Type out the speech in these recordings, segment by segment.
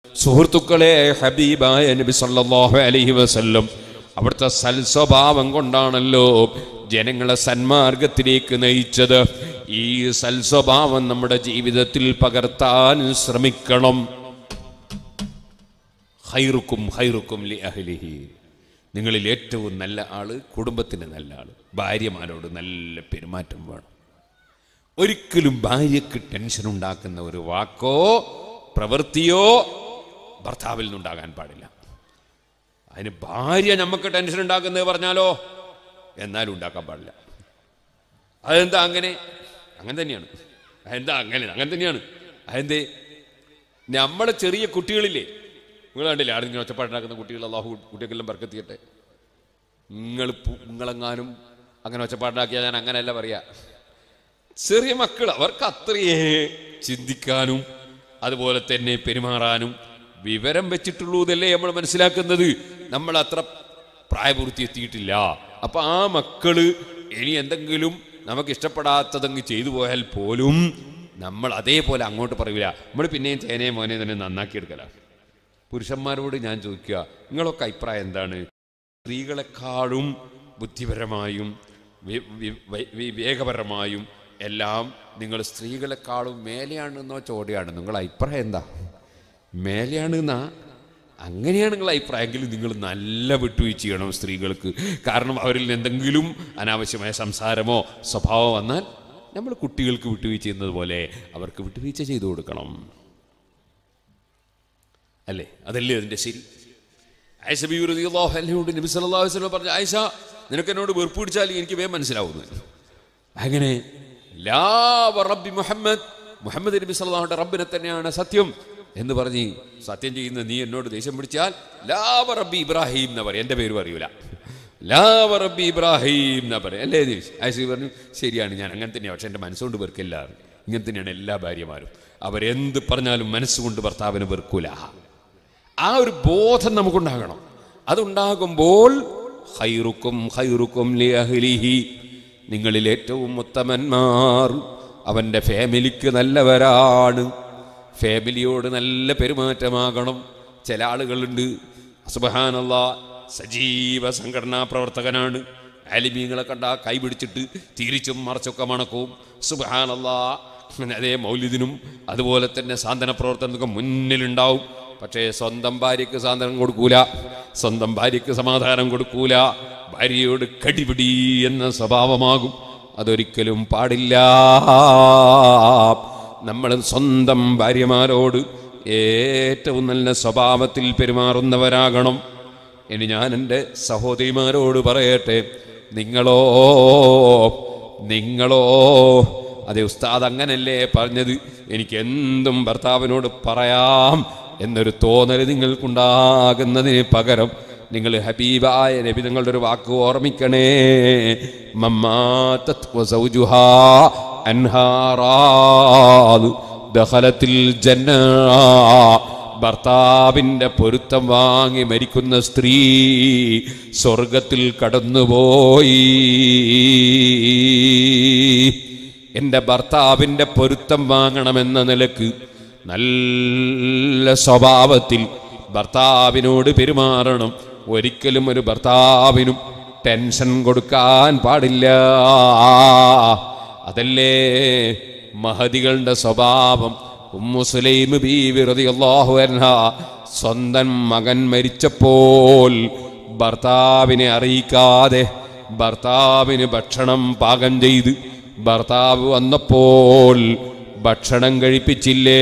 സുഹൃത്തുക്കളെ ഹബീബായ നബി സല്ലല്ലാഹു അലൈഹി വസല്ലം അവിടുത്തെ സൽസ്വഭാവം കൊണ്ടാണല്ലോ ജനങ്ങളെ സന്മാർഗത്തിലേക്ക് നയിച്ചത് ഈ സൽസ്വഭാവം നമ്മുടെ ജീവിതത്തിൽ പകർത്താൻ ശ്രമിക്കണം ഹൈറുക്കും ഹൈറുക്കും ലി അഹ്ലിഹി നിങ്ങളിൽ ഏറ്റവും നല്ല ആള് കുടുംബത്തിന് നല്ല ആള് ഭാര്യമാരോട് നല്ല പെരുമാറ്റം വേണം ഒരിക്കലും ഭാര്യക്ക് ടെൻഷൻ ഉണ്ടാക്കുന്ന ഒരു വാക്കോ പ്രവൃത്തിയോ ഭർത്താവിൽ നിന്നുണ്ടാകാൻ പാടില്ല അതിന് ഭാര്യ നമുക്ക് ടെൻഷൻ ഉണ്ടാക്കുന്നത് പറഞ്ഞാലോ എന്നാലും ഉണ്ടാക്കാൻ പാടില്ല അതെന്താ അങ്ങനെ അങ്ങനെ തന്നെയാണ് അതെന്താ അങ്ങനെ അങ്ങനെ തന്നെയാണ് അതെന്തേ നമ്മളെ ചെറിയ കുട്ടികളില്ലേ നിങ്ങൾ കണ്ടില്ലേ ആരെങ്കിലും ഒച്ചപ്പാടുണ്ടാക്കുന്ന കുട്ടികൾ അള്ളാഹു കുട്ടികൾക്കെല്ലാം ബർക്കത്തിയട്ടെ നിങ്ങൾ നിങ്ങളെങ്ങാനും അങ്ങനെ ഒച്ചപ്പാടുണ്ടാക്കിയാൽ ഞാൻ അങ്ങനെയല്ല പറയാ ചെറിയ മക്കൾ അവർക്ക് അത്രയേ ചിന്തിക്കാനും അതുപോലെ തന്നെ പെരുമാറാനും വിവരം വെച്ചിട്ടുള്ളൂ എന്നല്ലേ നമ്മൾ മനസ്സിലാക്കുന്നത് നമ്മൾ അത്ര പ്രായപൂർത്തി എത്തിയിട്ടില്ല അപ്പൊ ആ മക്കള് ഇനി എന്തെങ്കിലും നമുക്ക് ഇഷ്ടപ്പെടാത്തതങ്ങ് ചെയ്തു പോയാൽ പോലും നമ്മൾ അതേപോലെ അങ്ങോട്ട് പറയൂല നമ്മൾ പിന്നെയും ചേനയെ മോനെ തന്നെ നന്നാക്കി എടുക്കലാണ് പുരുഷന്മാരോട് ഞാൻ ചോദിക്കുക നിങ്ങളൊക്കെ അഭിപ്രായം എന്താണ് സ്ത്രീകളെക്കാളും ബുദ്ധിപരമായും വി- വി- വൈ- വിവേകപരമായും എല്ലാം നിങ്ങൾ സ്ത്രീകളെക്കാളും മേലെയാണെന്നോ ചോദ്യമാണ് നിങ്ങളുടെ അഭിപ്രായം എന്താ മേലെയാണെന്നാ അങ്ങനെയാണ് നിങ്ങളുടെ അഭിപ്രായമെങ്കിൽ നിങ്ങൾ നല്ല വിട്ടുവീഴ്ച ചെയ്യണം സ്ത്രീകൾക്ക് കാരണം അവരിൽ നിന്ന് എന്തെങ്കിലും അനാവശ്യമായ സംസാരമോ സ്വഭാവമോ വന്നാൽ നമ്മൾ കുട്ടികൾക്ക് വിട്ടുവീഴ്ച ചെയ്യുന്നത് പോലെ അവർക്ക് വിട്ടുവീഴ്ച ചെയ്തു കൊടുക്കണം അല്ലേ അതല്ലേ അതിന്റെ ശരി ആയിഷ ബി റളിയല്ലാഹു അൻഹയോട് നബി സല്ലല്ലാഹു അലൈഹി വസല്ലം പറഞ്ഞു ആയിഷ നിനക്ക് എന്നോട് വെറുപ്പ് പിടിച്ചാൽ എനിക്ക് വേഗം മനസ്സിലാവുന്നു അങ്ങനെ ലാ വ റബ്ബി മുഹമ്മദ് മുഹമ്മദ് നബി സല്ലല്ലാഹു റബ്ബിനെ തന്നെയാണ് സത്യം എന്ന് പറഞ്ഞ് സത്യം ചെയ്യുന്ന നീ എന്നോട് ദേഷ്യം പിടിച്ചാൽ ലാ വ റബ്ബി ഇബ്രാഹിം എന്ന് പറയും എൻ്റെ പേര് പറയൂല ലാ വ റബ്ബി ഇബ്രാഹിം എന്നാ പറയും അല്ലേ ദേഷ് ആയിഷ പറഞ്ഞു ശരിയാണ് ഞാൻ അങ്ങനെ തന്നെയാണ് പക്ഷെ എൻ്റെ മനസ്സുകൊണ്ട് വെറുക്കില്ല ഇങ്ങനെ തന്നെയാണ് എല്ലാ ഭാര്യമാരും അവരെന്ത് പറഞ്ഞാലും മനസ്സുകൊണ്ട് ഭർത്താവിന് വെറുക്കൂല ആ ഒരു ബോധം നമുക്കുണ്ടാകണം അതുണ്ടാകുമ്പോൾ ഹൈറുക്കും ഹൈറുക്കും ലി അഹ്ലിഹി നിങ്ങളിൽ ഏറ്റവും ഉത്തമന്മാർ അവൻ്റെ ഫാമിലിക്ക് നല്ലവരാണ് ഫാമിലിയോട് നല്ല പെരുമാറ്റമാകണം ചില ആളുകളുണ്ട് സുബഹാനല്ല സജീവ സംഘടനാ പ്രവർത്തകനാണ് ആലിമീങ്ങളെ കണ്ട കൈ പിടിച്ചിട്ട് തിരിച്ചും മറച്ചൊക്കെ മണക്കും സുബഹാനല്ല അതേ മൗലിദിനും അതുപോലെ തന്നെ സാന്ത്വന പ്രവർത്തനത്തിനൊക്കെ മുന്നിലുണ്ടാവും പക്ഷേ സ്വന്തം ഭാര്യയ്ക്ക് സാന്ത്വനം കൊടുക്കൂല സ്വന്തം ഭാര്യയ്ക്ക് സമാധാനം കൊടുക്കൂല ഭാര്യയോട് കടിപിടി എന്ന സ്വഭാവമാകും അതൊരിക്കലും പാടില്ല നമ്മൾ സ്വന്തം ഭാര്യമാരോട് ഏറ്റവും നല്ല സ്വഭാവത്തിൽ പെരുമാറുന്നവരാകണം ഇനി ഞാൻ എൻ്റെ സഹോദരിമാരോട് പറയട്ടെ നിങ്ങളോ നിങ്ങളോ അതെ ഉസ്താദ് അങ്ങനല്ലേ പറഞ്ഞത് എനിക്ക് എന്തും ഭർത്താവിനോട് പറയാം എന്നൊരു തോന്നൽ നിങ്ങൾക്കുണ്ടാകുന്നതിന് പകരം നിങ്ങൾ ഹബീബായ നബി നിങ്ങളുടെ ഒരു വാക്ക് ഓർമ്മിക്കണേ മമ്മാത്തത് വസൗജുഹാ അൻഹാറാദു ദഖലത്തിൽ ജന്ന ഭർത്താവിൻ്റെ പൊരുത്തം വാങ്ങി മരിക്കുന്ന സ്ത്രീ സ്വർഗത്തിൽ കടന്നുപോയി എൻ്റെ ഭർത്താവിൻ്റെ പൊരുത്തം വാങ്ങണമെന്ന നിലക്ക് നല്ല സ്വഭാവത്തിൽ ഭർത്താവിനോട് പെരുമാറണം ഒരിക്കലും ഒരു ഭർത്താവിനും ടെൻഷൻ കൊടുക്കാൻ പാടില്ല അതല്ലേ മഹതികളുടെ സ്വഭാവം ഉമ്മുസുലൈം ബീവി റളിയല്ലാഹു അൻഹ സ്വന്തം മകൻ മരിച്ചപ്പോൾ ഭർത്താവിനെ അറിയിക്കാതെ ഭർത്താവിന് ഭക്ഷണം പാകം ചെയ്ത് ഭർത്താവ് വന്നപ്പോൾ ഭക്ഷണം കഴിപ്പിച്ചില്ലേ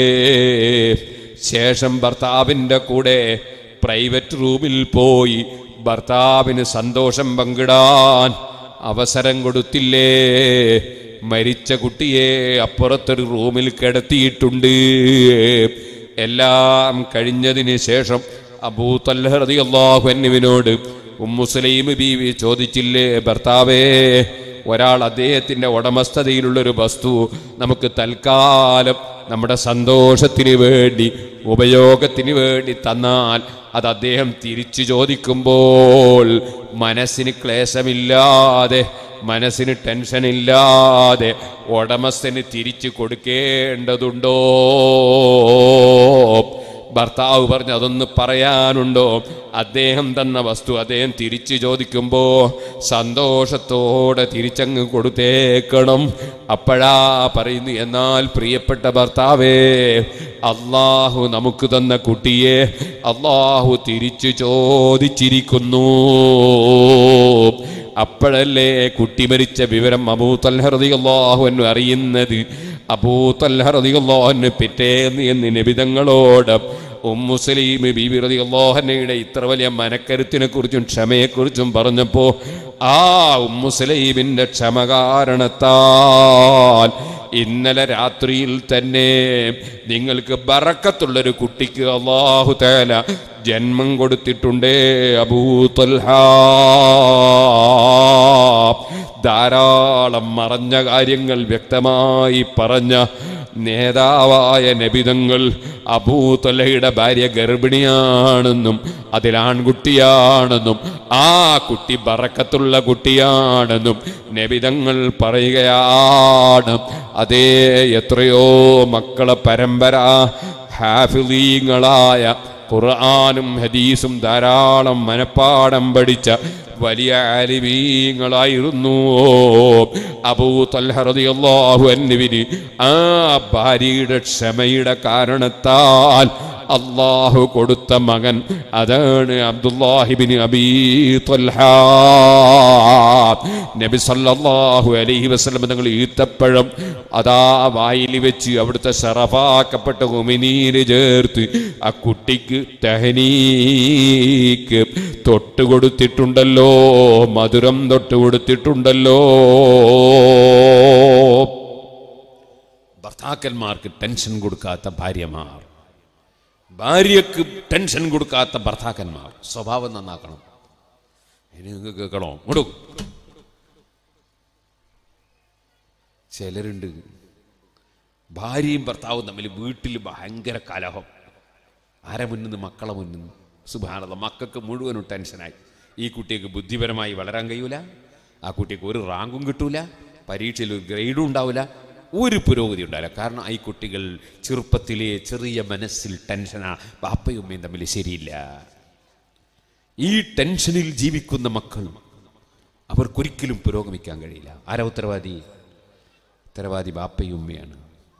ശേഷം ഭർത്താവിൻ്റെ കൂടെ പ്രൈവറ്റ് റൂമിൽ പോയി ഭർത്താവിന് സന്തോഷം പങ്കിടാൻ അവസരം കൊടുത്തില്ലേ മരിച്ച കുട്ടിയെ അപ്പുറത്തൊരു റൂമിൽ കിടത്തിയിട്ടുണ്ട് എല്ലാം കഴിഞ്ഞതിന് ശേഷം അബൂ തല്ലഹറതി അള്ളാഹു എന്നിവനോട് ഉമ്മുസ്ലൈം ബീവി ചോദിച്ചില്ലേ ഭർത്താവേ ഒരാൾ അദ്ദേഹത്തിൻ്റെ ഉടമസ്ഥതയിലുള്ളൊരു വസ്തു നമുക്ക് തൽക്കാലം നമ്മുടെ സന്തോഷത്തിന് വേണ്ടി ഉപയോഗത്തിന് വേണ്ടി തന്നാൽ അത് അദ്ദേഹം തിരിച്ചു ചോദിക്കുമ്പോൾ മനസ്സിന് ക്ലേശമില്ലാതെ മനസ്സിന് ടെൻഷനില്ലാതെ ഉടമസ്ഥന് തിരിച്ചു കൊടുക്കേണ്ടതുണ്ടോ ഭർത്താവ് പറഞ്ഞു അതൊന്ന് പറയാനുണ്ടോ അദ്ദേഹം തന്ന വസ്തു അദ്ദേഹം തിരിച്ചു ചോദിക്കുമ്പോ സന്തോഷത്തോടെ തിരിച്ചങ്ങ് കൊടുത്തേക്കണം അപ്പോഴാ പറയുന്നു എന്നാൽ പ്രിയപ്പെട്ട ഭർത്താവേ അള്ളാഹു നമുക്ക് തന്ന കുട്ടിയെ അള്ളാഹു തിരിച്ചു ചോദിച്ചിരിക്കുന്നു അപ്പോഴല്ലേ കുട്ടി മരിച്ച വിവരം അബൂ തൽഹറിയാഹു അറിയുന്നത് അബൂ തൽഹറിയാഹു പിറ്റേന്ന് എന്ന് നിബിതങ്ങളോട് ഉമ്മുസലീം ബീബി റളിയല്ലാഹുഅൻഹയുടെ ഇത്ര വലിയ മനക്കരുത്തിനെ കുറിച്ചും ക്ഷമയെക്കുറിച്ചും പറഞ്ഞപ്പോ ആ ഉമ്മുസലീമിന്റെ ക്ഷമ കാരണത്താൽ ഇന്നലെ രാത്രിയിൽ തന്നെ നിങ്ങൾക്ക് ബറക്കത്തുള്ളൊരു കുട്ടിക്ക് അള്ളാഹു തേല ജന്മം കൊടുത്തിട്ടുണ്ടേ അബൂത്തൽഹ ധാരാളം മറഞ്ഞ കാര്യങ്ങൾ വ്യക്തമായി പറഞ്ഞ നേതാവായ നബിതങ്ങൾ അബൂത്തലയുടെ ഭാര്യ ഗർഭിണിയാണെന്നും അതിൽ ആൺകുട്ടിയാണെന്നും ആ കുട്ടി ബറക്കത്തുള്ള കുട്ടിയാണെന്നും നബിതങ്ങൾ പറയുകയാണ് അതേ എത്രയോ മക്കളെ പരമ്പര ഹാഫിലീങ്ങളായ ഖുർആാനും ഹദീസും ധാരാളം മനപ്പാടം പഠിച്ച വലിയ ആലിമീങ്ങളായിരുന്നു അബൂ തൽഹറിയാഹു അന്നുവിന് ആ ഭാര്യയുടെ ക്ഷമയുടെ കാരണത്താൽ അള്ളാഹു കൊടുത്ത മകൻ അതാണ് അബ്ദുല്ലാഹിബിന് അബീ ത്വൽഹ നബി സല്ലല്ലാഹു അലൈഹി വസല്ലം തങ്ങൾ ഈത്തപ്പഴം അതാ വായിൽ വെച്ച് അവിടുത്തെ ഷറഫാക്കപ്പെട്ട ഉമിനീര് ചേർത്ത് ആ കുട്ടിക്ക് തെഹനീക്ക് തൊട്ട് കൊടുത്തിട്ടുണ്ടല്ലോ മധുരം തൊട്ട് കൊടുത്തിട്ടുണ്ടല്ലോ ഭർത്താക്കന്മാർക്ക് ടെൻഷൻ കൊടുക്കാത്ത ഭാര്യമാർ ഭാര്യക്ക് ടെൻഷൻ കൊടുക്കാത്ത ഭർത്താക്കന്മാർ സ്വഭാവം നന്നാക്കണം ഇനി നിങ്ങൾക്ക് കേൾക്കണോ ഇങ്ങോട്ട് ചിലരുണ്ട് ഭാര്യയും ഭർത്താവും തമ്മിൽ വീട്ടിൽ ഭയങ്കര കലഹം ആരെ മുന്നിന്ന് മക്കളെ മുന്നിന്ന് സുഭാനത മക്കൾക്ക് മുഴുവനും ടെൻഷനായി ഈ കുട്ടിക്ക് ബുദ്ധിപരമായി വളരാൻ കഴിയൂല ആ കുട്ടിക്ക് ഒരു റാങ്കും കിട്ടൂല പരീക്ഷയിൽ ഒരു ഗ്രേഡും ഉണ്ടാവില്ല ഒരു പുരോഗതി ഉണ്ടാവില്ല കാരണം ഈ കുട്ടികൾ ചെറുപ്പത്തിലെ ചെറിയ മനസ്സിൽ ടെൻഷനാ ബാപ്പയും ഉമ്മയും തമ്മിൽ ശരിയില്ല ഈ ടെൻഷനിൽ ജീവിക്കുന്ന മക്കൾ അവർക്കൊരിക്കലും പുരോഗമിക്കാൻ കഴിയില്ല ആരാ ഉത്തരവാദി ഉത്തരവാദി ബാപ്പയും ഉമ്മയാണ്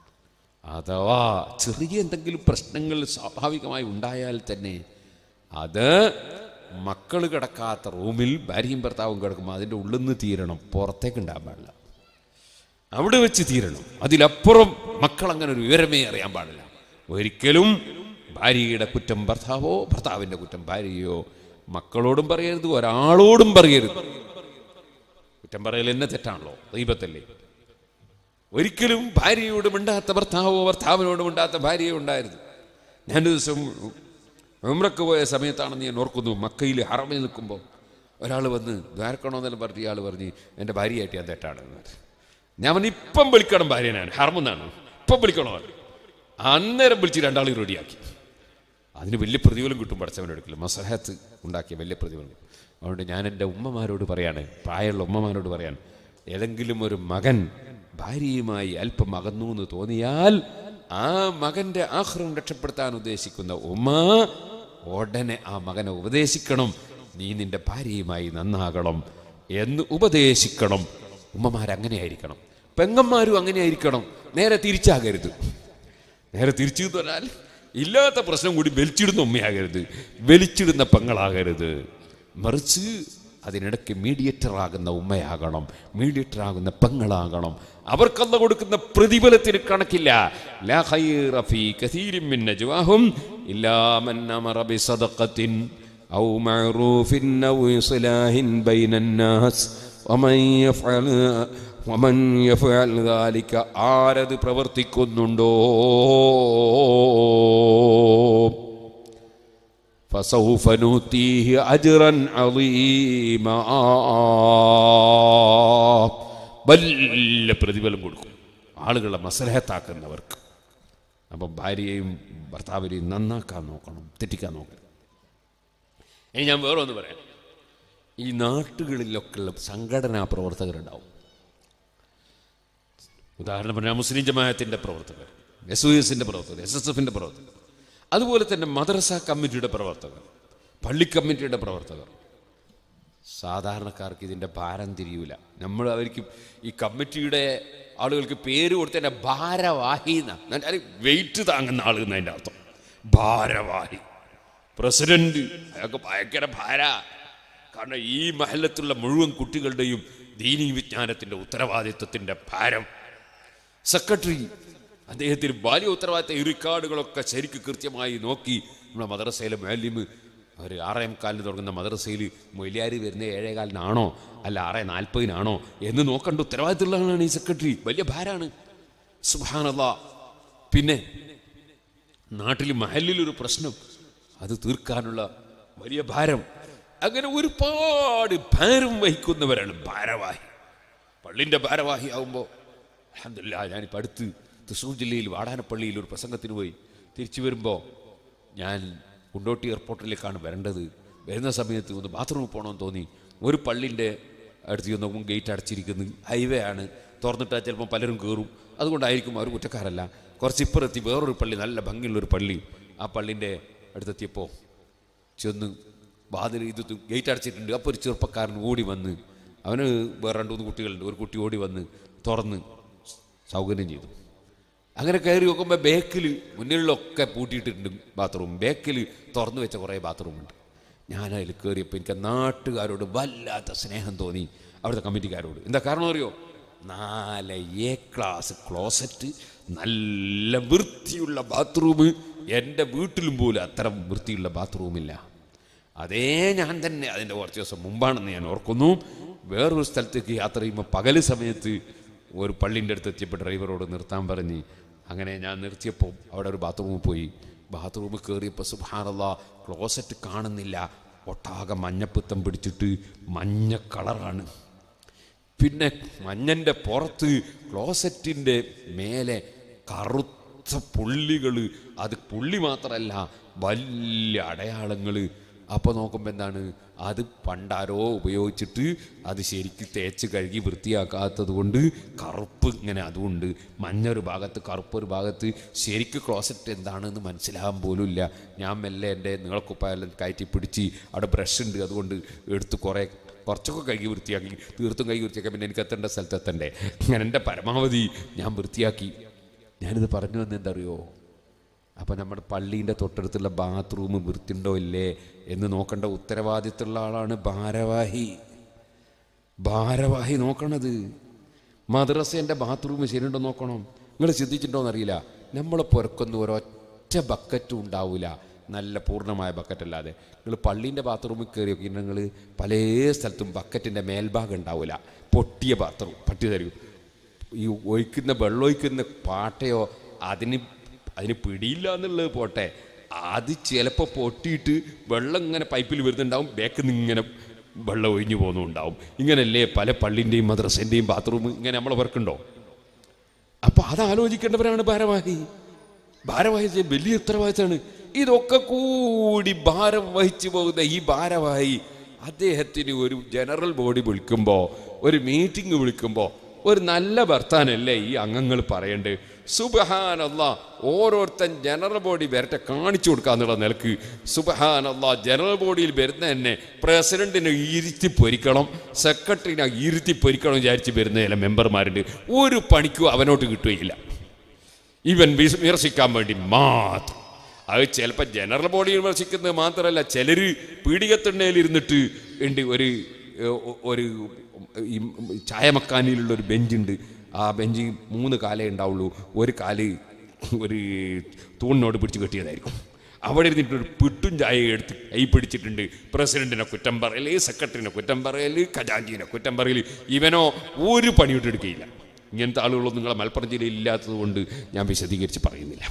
അഥവാ ചെറിയ എന്തെങ്കിലും പ്രശ്നങ്ങൾ സ്വാഭാവികമായി ഉണ്ടായാൽ തന്നെ അത് മക്കൾ കിടക്കാത്ത റൂമിൽ ഭാര്യയും ഭർത്താവും കിടക്കുമ്പോൾ അതിൻ്റെ ഉള്ളിൽ നിന്ന് തീരണം പുറത്തേക്ക് ഉണ്ടാകാൻ പാടില്ല അവിടെ വെച്ച് തീരണം അതിലപ്പുറം മക്കൾ അങ്ങനെ ഒരു വിവരമേ അറിയാൻ പാടില്ല ഒരിക്കലും ഭാര്യയുടെ കുറ്റം ഭർത്താവോ ഭർത്താവിൻ്റെ കുറ്റം ഭാര്യയോ മക്കളോടും പറയരുത് ഒരാളോടും പറയരുത് കുറ്റം പറയൽ എന്നെ തെറ്റാണല്ലോ ദൈവത്തല്ലേ ഒരിക്കലും ഭാര്യയോട് മിണ്ടാത്ത ഭർത്താവോ ഭർത്താവിനോട് മിണ്ടാത്ത ഭാര്യയോ ഉണ്ടായിരുന്നു ഞാൻ ദിവസം ഉമ്രക്ക് പോയ സമയത്താണെന്ന് ഞാൻ ഓർക്കുന്നു മക്കയിൽ ഹറമിൽ നിൽക്കുമ്പോൾ ഒരാൾ വന്ന് ദ്വാരക്കണമെന്നെല്ലാം പറഞ്ഞ് ഇയാൾ പറഞ്ഞ് എൻ്റെ ഭാര്യയായിട്ട് ഞാൻ തെറ്റാണ് ഞാൻ പറഞ്ഞു ഇപ്പം വിളിക്കണം ഭാര്യനാണ് ഹറമെന്നാണ് ഇപ്പം വിളിക്കണോ അന്നേരം വിളിച്ച് രണ്ടാളും റെഡിയാക്കി അതിന് വലിയ പ്രതിഫലം കിട്ടും പടച്ചവൻ്റെ അടുക്കൽ മസഹത്ത് ഉണ്ടാക്കിയ വലിയ പ്രതിഫലം അതുകൊണ്ട് ഞാൻ എൻ്റെ ഉമ്മമാരോട് പറയാണ് പ്രായമുള്ള ഉമ്മമാരോട് പറയാണ് ഏതെങ്കിലും ഒരു മകൻ ഭാര്യയുമായി അല്പം അകന്നു എന്ന് തോന്നിയാൽ ആ മകന്റെ ആഹ്റം രക്ഷപ്പെടുത്താൻ ഉദ്ദേശിക്കുന്ന ഉമ്മ ഉടനെ ആ മകനെ ഉപദേശിക്കണം നീ നിന്റെ ഭാര്യയുമായി നന്നാകണം എന്ന് ഉപദേശിക്കണം ഉമ്മമാരങ്ങനെ ആയിരിക്കണം പെങ്ങന്മാരും അങ്ങനെ ആയിരിക്കണം നേരെ തിരിച്ചാകരുത് നേരെ തിരിച്ചു എന്ന് പറഞ്ഞാൽ ഇല്ലാത്ത പ്രശ്നം കൂടി വലിച്ചിടുന്ന ഉമ്മയാകരുത് വലിച്ചിടുന്ന പെങ്ങളാകരുത് മറിച്ച് അതിനിടയ്ക്ക് മീഡിയേറ്റർ ആകുന്ന ഉമ്മയാകണം മീഡിയേറ്റർ ആകുന്ന പെങ്ങളാകണം അവർക്കല്ല കൊടുക്കുന്ന പ്രതിഫലത്തിന് കണക്കില്ല ലാ ഖൈറ ഫീ കസീരിൻ മിൻ നജ്വാഹും ഇല്ലാ മൻ അമറ ബിസദഖത്തിൻ ഔ മഅറൂഫിൻ ഔ ഇസ്ലാഹിൻ ബൈനൻ നാസ് വമൻ യഫ്അൽ വമൻ യഫ്അൽ ദാലിക ആരത് പ്രവർത്തിക്കുന്നുണ്ടോ فسوف نؤتيه أجرا عظيما വലിയ പ്രതിഫലം കൊടുക്കും ആളുകളെ മസലഹത്താക്കുന്നവർക്ക് അപ്പം ഭാര്യയെയും ഭർത്താവിനെയും നന്നാക്കാൻ നോക്കണം തെറ്റിക്കാൻ നോക്കണം ഇനി ഞാൻ വേറെ ഒന്ന് പറയാം ഈ നാട്ടുകളിലൊക്കെ ഉള്ള സംഘടനാ പ്രവർത്തകരുണ്ടാവും ഉദാഹരണം പറഞ്ഞാൽ മുസ്ലിം ജമാഅത്തിൻ്റെ പ്രവർത്തകർ എസ് യു എസിൻ്റെ പ്രവർത്തകർ എസ് എസ് എഫിൻ്റെ പ്രവർത്തകർ അതുപോലെ തന്നെ മദ്രസ കമ്മിറ്റിയുടെ പ്രവർത്തകർ പള്ളി കമ്മിറ്റിയുടെ പ്രവർത്തകർ സാധാരണക്കാർക്ക് ഇതിൻ്റെ ഭാരം തിരിയൂല നമ്മൾ അവർക്ക് ഈ കമ്മിറ്റിയുടെ ആളുകൾക്ക് പേര് കൊടുത്തതിൻ്റെ ഭാരവാഹി എന്നാണ് വെയിറ്റ് താങ്ങുന്ന ആൾ എന്നതിൻ്റെ അർത്ഥം ഭാരവാഹി പ്രസിഡന്റ് അയാൾക്ക് ഭയങ്കര ഭാര കാരണം ഈ മഹല്ലത്തുള്ള മുഴുവൻ കുട്ടികളുടെയും ദീനീ വിജ്ഞാനത്തിൻ്റെ ഉത്തരവാദിത്വത്തിൻ്റെ ഭാരം സെക്രട്ടറി അദ്ദേഹത്തിന് വലിയ ഉത്തരവാദിത്തം ഈ റെക്കോർഡുകളൊക്കെ ശരിക്ക് കൃത്യമായി നോക്കി നമ്മുടെ മദ്രസയിലെ മാലിമ് ഒരു ആറേ മുക്കാലിന് തുടങ്ങുന്ന മദ്രസയിൽ മൊയിലാരി വരുന്ന ഏഴേകാലിനാണോ അല്ല ആറേ നാൽപ്പതിനാണോ എന്ന് നോക്കേണ്ട ഉത്തരവാദിത്തമുള്ളതാണ് ഈ സെക്രട്ടറി വലിയ ഭാരാണ് സുഹാനല്ല പിന്നെ നാട്ടിൽ മഹലിലൊരു പ്രശ്നം അത് തീർക്കാനുള്ള വലിയ ഭാരം അങ്ങനെ ഒരുപാട് ഭാരം വഹിക്കുന്നവരാണ് ഭാരവാഹി പള്ളിൻ്റെ ഭാരവാഹി ആകുമ്പോൾ അലഹമില്ല ഞാനിപ്പോൾ അടുത്ത് തൃശ്ശൂർ ജില്ലയിൽ വാടാനപ്പള്ളിയിൽ ഒരു പ്രസംഗത്തിന് പോയി തിരിച്ചു വരുമ്പോൾ ഞാൻ കുണ്ടോട്ടി എയർപോർട്ടിലേക്കാണ് വരേണ്ടത് വരുന്ന സമയത്ത് ഒന്ന് ബാത്റൂമിൽ പോകണമെന്ന് തോന്നി ഒരു പള്ളിൻ്റെ അടുത്ത് നോക്കുമ്പോൾ ഗേറ്റ് അടച്ചിരിക്കുന്നു ഹൈവേ ആണ് തുറന്നിട്ടാൽ ചിലപ്പോൾ പലരും കയറും അതുകൊണ്ടായിരിക്കും അവർ കുറ്റക്കാരല്ല കുറച്ച് ഇപ്പുറത്തി വേറൊരു പള്ളി നല്ല ഭംഗിയുള്ളൊരു പള്ളി ആ പള്ളിൻ്റെ അടുത്തെത്തിയപ്പോൾ ചെന്ന് വാതിൽ ഇത് തു- ഗേറ്റ് അടച്ചിട്ടുണ്ട് അപ്പോൾ ഒരു ചെറുപ്പക്കാരൻ ഓടി വന്ന് അവന് വേറെ രണ്ട് മൂന്ന് കുട്ടികളുണ്ട് ഒരു കുട്ടി ഓടി വന്ന് തുറന്ന് സൗകര്യം ചെയ്തു അങ്ങനെ കയറി നോക്കുമ്പോൾ ബേക്കിൽ മുന്നിലൊക്കെ പൂട്ടിയിട്ടുണ്ട് ബാത്റൂം ബേക്കിൽ തുറന്നു വെച്ച കുറേ ബാത്റൂമുണ്ട് ഞാൻ അതിൽ കയറിയപ്പോൾ എനിക്ക് നാട്ടുകാരോട് വല്ലാത്ത സ്നേഹം തോന്നി അവിടുത്തെ കമ്മിറ്റിക്കാരോട് എന്താ കാരണം അറിയോ നാല് എ ക്ലാസ് ക്ലോസറ്റ് നല്ല വൃത്തിയുള്ള ബാത്റൂം എൻ്റെ വീട്ടിലും പോലും അത്തരം വൃത്തിയുള്ള ബാത്റൂമില്ല അതേ ഞാൻ തന്നെ അതിൻ്റെ കുറച്ച് ദിവസം മുമ്പാണെന്ന് ഞാൻ ഓർക്കുന്നു വേറൊരു സ്ഥലത്തേക്ക് യാത്ര ചെയ്യുമ്പോൾ പകല് സമയത്ത് ഒരു പള്ളിൻ്റെ അടുത്ത് എത്തിയപ്പോൾ ഡ്രൈവറോട് നിർത്താൻ പറഞ്ഞ് അങ്ങനെ ഞാൻ നിർത്തിയപ്പോൾ അവിടെ ഒരു ബാത്റൂമിൽ പോയി ബാത്റൂമിൽ കയറിയപ്പോൾ സുഭാനല്ല ക്ലോസറ്റ് കാണുന്നില്ല ഒട്ടാകെ മഞ്ഞപ്പിത്തം പിടിച്ചിട്ട് മഞ്ഞ കളറാണ് പിന്നെ മഞ്ഞൻ്റെ പുറത്ത് ക്ലോസറ്റിൻ്റെ മേലെ കറുത്ത പുള്ളികൾ അത് പുള്ളി മാത്രമല്ല വലിയ അടയാളങ്ങൾ അപ്പോൾ നോക്കുമ്പോൾ എന്താണ് അത് പണ്ടാരോ ഉപയോഗിച്ചിട്ട് അത് ശരിക്ക് തേച്ച് കഴുകി വൃത്തിയാക്കാത്തത് കൊണ്ട് കറുപ്പ് ഇങ്ങനെ അതുകൊണ്ട് മഞ്ഞൊരു ഭാഗത്ത് കറുപ്പൊരു ഭാഗത്ത് ശരിക്ക് ക്ലോസറ്റ് എന്താണെന്ന് മനസ്സിലാകാൻ പോലും ഇല്ല ഞാൻ മെല്ലെ എൻ്റെ നീളക്കുപ്പായെല്ലാം കയറ്റി പിടിച്ച് അവിടെ ബ്രഷ് ഉണ്ട് അതുകൊണ്ട് എടുത്ത് കുറേ കുറച്ചൊക്കെ കഴുകി വൃത്തിയാക്കി തീർത്തും കഴുകി വൃത്തിയാക്കാൻ പിന്നെ എനിക്ക് എത്തേണ്ട സ്ഥലത്ത് എത്തണ്ടേ അങ്ങനെ എൻ്റെ പരമാവധി ഞാൻ വൃത്തിയാക്കി ഞാനിത് പറഞ്ഞു വന്നത് എന്താ അറിയോ അപ്പം നമ്മുടെ പള്ളീൻ്റെ തൊട്ടടുത്തുള്ള ബാത്റൂം വൃത്തിയുണ്ടോ ഇല്ലേ എന്ന് നോക്കേണ്ട ഉത്തരവാദിത്തമുള്ള ആളാണ് ഭാരവാഹി ഭാരവാഹി നോക്കണത് മദ്രസേൻ്റെ ബാത്റൂം ശരിയുണ്ടോ നോക്കണം നിങ്ങൾ ശ്രദ്ധിച്ചിട്ടുണ്ടോ എന്നറിയില്ല നമ്മളെ പുറക്കൊന്നും ഒരൊറ്റ ബക്കറ്റും ഉണ്ടാവില്ല നല്ല പൂർണ്ണമായ ബക്കറ്റ് അല്ലാതെ നിങ്ങൾ പള്ളീൻ്റെ ബാത്റൂമിൽ കയറി നോക്കി നിങ്ങൾ പല സ്ഥലത്തും ബക്കറ്റിൻ്റെ മേൽഭാഗം ഉണ്ടാവില്ല പൊട്ടിയ ബാത്റൂം പട്ടി തരൂ ഈ ഒഴിക്കുന്ന വെള്ളം ഒഴിക്കുന്ന പാട്ടയോ അതിന് അതിന് പിടിയില്ല എന്നുള്ളത് പോട്ടെ അത് ചിലപ്പോൾ പൊട്ടിയിട്ട് വെള്ളം ഇങ്ങനെ പൈപ്പിൽ വരുന്നുണ്ടാവും ബാക്കിൽ നിന്ന് ഇങ്ങനെ വെള്ളം ഒഴിഞ്ഞു പോകുന്നുണ്ടാവും ഇങ്ങനല്ലേ പല പള്ളിൻ്റെയും മദ്രസൻ്റെയും ബാത്റൂം ഇങ്ങനെ നമ്മളെ വർക്കുണ്ടോ അപ്പോൾ അത് ആലോചിക്കേണ്ടവരാണ് ഭാരവാഹി ഭാരവാഹി ചെയ്യ വലിയ ഉത്തരവാദിത്തമാണ് ഇതൊക്കെ കൂടി ഭാരം വഹിച്ചു പോകുന്ന ഈ ഭാരവാഹി അദ്ദേഹത്തിന് ഒരു ജനറൽ ബോഡി വിളിക്കുമ്പോൾ ഒരു മീറ്റിംഗ് വിളിക്കുമ്പോൾ ഒരു നല്ല ഭർത്താനല്ലേ ഈ അംഗങ്ങൾ പറയണ്ടേ സുബഹാനല്ല ഓരോരുത്തൻ ജനറൽ ബോഡി വരട്ടെ കാണിച്ചു കൊടുക്കാന്നുള്ള നിലക്ക് സുബഹാനല്ല ജനറൽ ബോഡിയിൽ വരുന്ന തന്നെ പ്രസിഡന്റിനെ ഇരുത്തി പൊരിക്കണം സെക്രട്ടറിനെ ഇരുത്തി പൊരിക്കണം വിചാരിച്ച് വരുന്ന ചില മെമ്പർമാരുണ്ട് ഒരു പണിക്കും അവനോട്ട് കിട്ടുകയില്ല ഇവൻ വിസ് വിമർശിക്കാൻ വേണ്ടി മാത്രം അത് ചിലപ്പോൾ ജനറൽ ബോഡി വിമർശിക്കുന്നത് മാത്രമല്ല ചിലർ പീഡികത്തിണ്ണയിൽ ഇരുന്നിട്ട് ഉണ്ട് ഒരു ഏഹ്, ഒരു ഈ ചായമക്കാനിലുള്ള ഒരു ബെഞ്ചുണ്ട് ആ ബെഞ്ച് മൂന്ന് കാലേ ഉണ്ടാവുള്ളൂ ഒരു കാല് ഒരു തൂണിനോട് പിടിച്ച് കെട്ടിയതായിരിക്കും അവിടെ ഇരുന്നിട്ട് ഒരു പിട്ടും ചായ എടുത്ത് കൈ പിടിച്ചിട്ടുണ്ട് പ്രസിഡന്റിനെ കുറ്റം പറയൽ സെക്രട്ടറിനെ കുറ്റം പറയൽ ഖജാൻജീനെ കുറ്റം പറയൽ ഇവനോ ഒരു പണിയിട്ടെടുക്കുകയില്ല ഇങ്ങനത്തെ ആളുകളൊന്നും നിങ്ങളെ മലപ്പുറം ജില്ലയിൽ ഇല്ലാത്തത് കൊണ്ട് ഞാൻ വിശദീകരിച്ച് പറയുന്നില്ല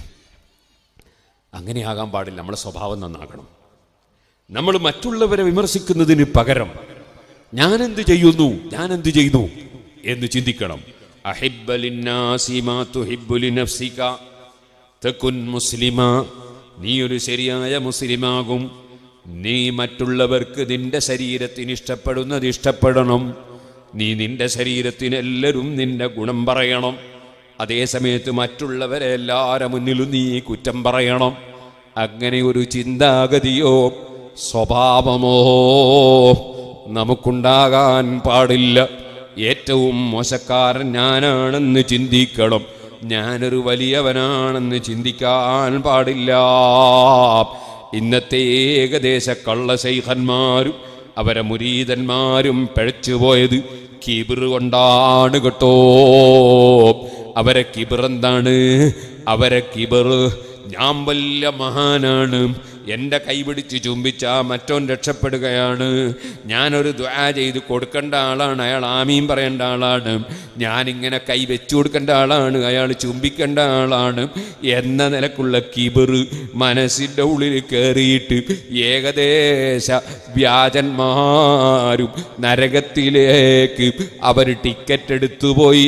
അങ്ങനെയാകാൻ പാടില്ല നമ്മുടെ സ്വഭാവം നന്നാകണം നമ്മൾ മറ്റുള്ളവരെ വിമർശിക്കുന്നതിന് പകരം ഞാനെന്ത് ചെയ്യുന്നു ഞാനെന്ത് ചെയ്യുന്നു എന്ന് ചിന്തിക്കണം അഹിബ്ബലിന്നാസി മാ തുഹിബ്ബു ലിനഫ്സിക തകുൻ മുസ്ലിമ നീ ഒരു ശരിയായ മുസ്ലിമാകും നീ മറ്റുള്ളവർക്ക് നിന്റെ ശരീരത്തിന് ഇഷ്ടപ്പെടുന്നത് ഇഷ്ടപ്പെടണം നീ നിന്റെ ശരീരത്തിന് എല്ലാവരും നിന്റെ ഗുണം പറയണം അതേ സമയത്ത് മറ്റുള്ളവരെ എല്ലാവരുടെ മുന്നിലും നീ കുറ്റം പറയണം അങ്ങനെ ഒരു ചിന്താഗതിയോ സ്വഭാവമോ നമുക്കുണ്ടാകാൻ പാടില്ല ഏറ്റവും മോശക്കാരൻ ഞാനാണെന്ന് ചിന്തിക്കണം ഞാനൊരു വലിയവനാണെന്ന് ചിന്തിക്കാൻ പാടില്ല ഇന്നത്തെ ഏകദേശ കള്ളശൈഖന്മാരും അവരെ മുരീതന്മാരും പിഴച്ചുപോയത് കിബിറ് കൊണ്ടാണ് കേട്ടോ അവരെ കിബിർ എന്താണ് അവരെ കിബിറ് ഞാൻ വലിയ മഹാനാണ് എൻ്റെ കൈ പിടിച്ച് ചുംബിച്ച മറ്റോൻ രക്ഷപ്പെടുകയാണ് ഞാനൊരു ദ്വാ ചെയ്ത് കൊടുക്കേണ്ട ആളാണ് അയാൾ ആമീൻ പറയേണ്ട ആളാണ് ഞാനിങ്ങനെ കൈ വെച്ചു കൊടുക്കേണ്ട ആളാണ് അയാൾ ചുംബിക്കേണ്ട ആളാണ് എന്ന നിലക്കുള്ള കിബിറ് മനസ്സിൻ്റെ ഉള്ളിൽ കയറിയിട്ട് ഏകദേശ വ്യാജന്മാരും നരകത്തിലേക്ക് അവർ ടിക്കറ്റ് എടുത്തുപോയി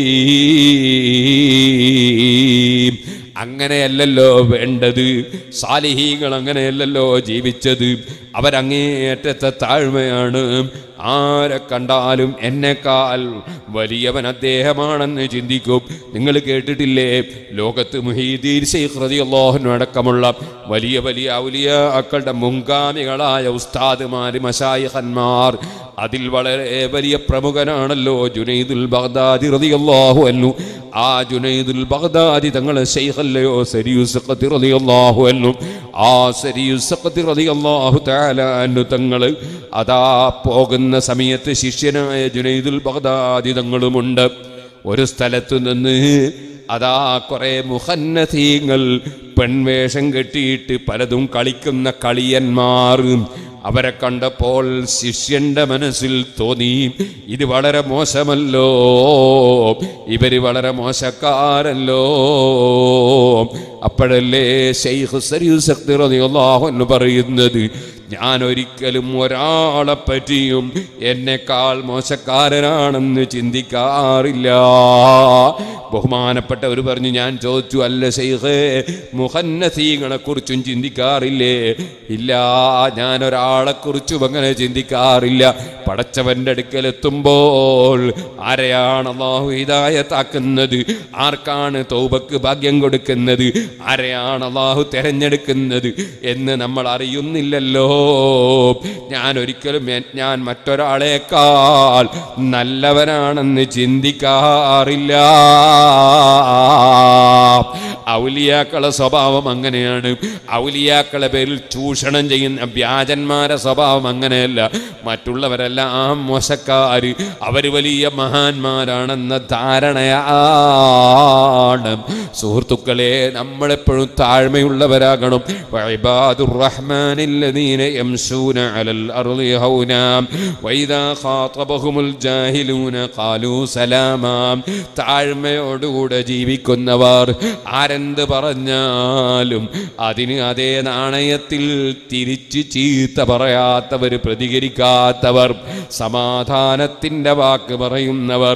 അങ്ങനെയല്ലല്ലോ വേണ്ടത് സാലിഹീകൾ അങ്ങനെയല്ലല്ലോ ജീവിച്ചത് അവരങ്ങേയറ്റത്തെ താഴ്മയാണ് ആരെ കണ്ടാലും എന്നെക്കാൾ വലിയവൻ അദ്ദേഹമാണെന്ന് ചിന്തിക്കും നിങ്ങൾ കേട്ടിട്ടില്ലേ ലോകത്ത് മുഹീദീൻ ശൈഖ് റളിയല്ലാഹു അടക്കമുള്ള വലിയ വലിയ ഔലിയാക്കളുടെ മുൻഗാമികളായ ഉസ്താദുമാർ മശായിഖന്മാർ അതിൽ വളരെ വലിയ പ്രമുഖനാണല്ലോ ജുനൈദുൽ ബഗ്ദാദി റളിയല്ലാഹു അൻഹു ആ ജുനൈദുൽ ബഗ്ദാദി തങ്ങളെ ശൈഖല്ലയോ സരിയുസഖത്തി റളിയല്ലാഹു അൻഹു ആ സരിയുസഖത്തി റളിയല്ലാഹു തആല അൻഹു തങ്ങൾ അതാ പോകുന്ന സമയത്ത് ശിഷ്യനായ ജുനൈദുൽ ബഗ്ദാദി തങ്ങളുമുണ്ട് ഒരു സ്ഥലത്തു നിന്ന് അതാ കുറെ മുഹന്നതീങ്ങൾ പെൺവേഷം കെട്ടിയിട്ട് പലതും കളിക്കുന്ന കളിയന്മാർ അവരെ കണ്ടപ്പോൾ ശിഷ്യന്റെ മനസ്സിൽ തോന്നി ഇത് വളരെ മോശമല്ലോ ഇവര് വളരെ മോശക്കാരല്ലോ അപ്പോഴല്ലേ ഷെയ്ഖ് സരീസക്തി റളിയല്ലാഹു അൻഹു പറയുന്നത് ഞാൻ ഒരിക്കലും ഒരാളെ പറ്റിയും എന്നെക്കാൾ മോശക്കാരനാണെന്ന് ചിന്തിക്കാറില്ല ബഹുമാനപ്പെട്ടവർ പറഞ്ഞു ഞാൻ ചോദിച്ചു അല്ല ഷെയ്ഖേ മുഹന്നസീങ്ങളെ കുറിച്ചും ചിന്തിക്കാറില്ലേ ഇല്ല ഞാൻ ഒരാളെ കുറിച്ചും അങ്ങനെ ചിന്തിക്കാറില്ല പടച്ചവന്റെ അടുക്കൽ എത്തുമ്പോൾ ആരെയാണ് അള്ളാഹു ഹിദായത്താക്കുന്നത് ആർക്കാണ് തൗബക്ക് ഭാഗ്യം കൊടുക്കുന്നത് ആരെയാണ് അള്ളാഹു തെരഞ്ഞെടുക്കുന്നത് എന്ന് നമ്മൾ അറിയുന്നില്ലല്ലോ ഞാൻ ഒരിക്കലും എൻ- ഞാൻ മറ്റൊരാളേക്കാൾ നല്ലവനാണെന്ന് ചിന്തിക്കാറില്ല ഔലിയാക്കളെ സ്വഭാവം അങ്ങനെയാണ് ഔലിയാക്കളെ പേരിൽ ചൂഷണം ചെയ്യുന്ന വ്യാജന്മാരെ സ്വഭാവം അങ്ങനെയല്ല മറ്റുള്ളവരെല്ലാം മോശക്കാര് അവർ വലിയ മഹാന്മാരാണെന്ന ധാരണയാണ് സുഹൃത്തുക്കളെ നമ്മളെപ്പോഴും താഴ്മയുള്ളവരാകണം വഇബാദുർ റഹ്മാനില്ലദീന യംശൂന അലൽ അർളി ഹൗനാ വൈദാ ഖാതബഹുമുൽ ജാഹിലൂന ഖാലൂ സലാമാ താഴ്മയോടുകൂടെ ജീവിക്കുന്നവർ ആരെന്ത് പറഞ്ഞാലും അതിന് അതേ നാണയത്തിൽ തിരിച്ച് ചീത്ത പറയാത്തവർ പ്രതികരിക്കാത്തവർ സമാധാനത്തിൻ്റെ വാക്ക് പറയുന്നവർ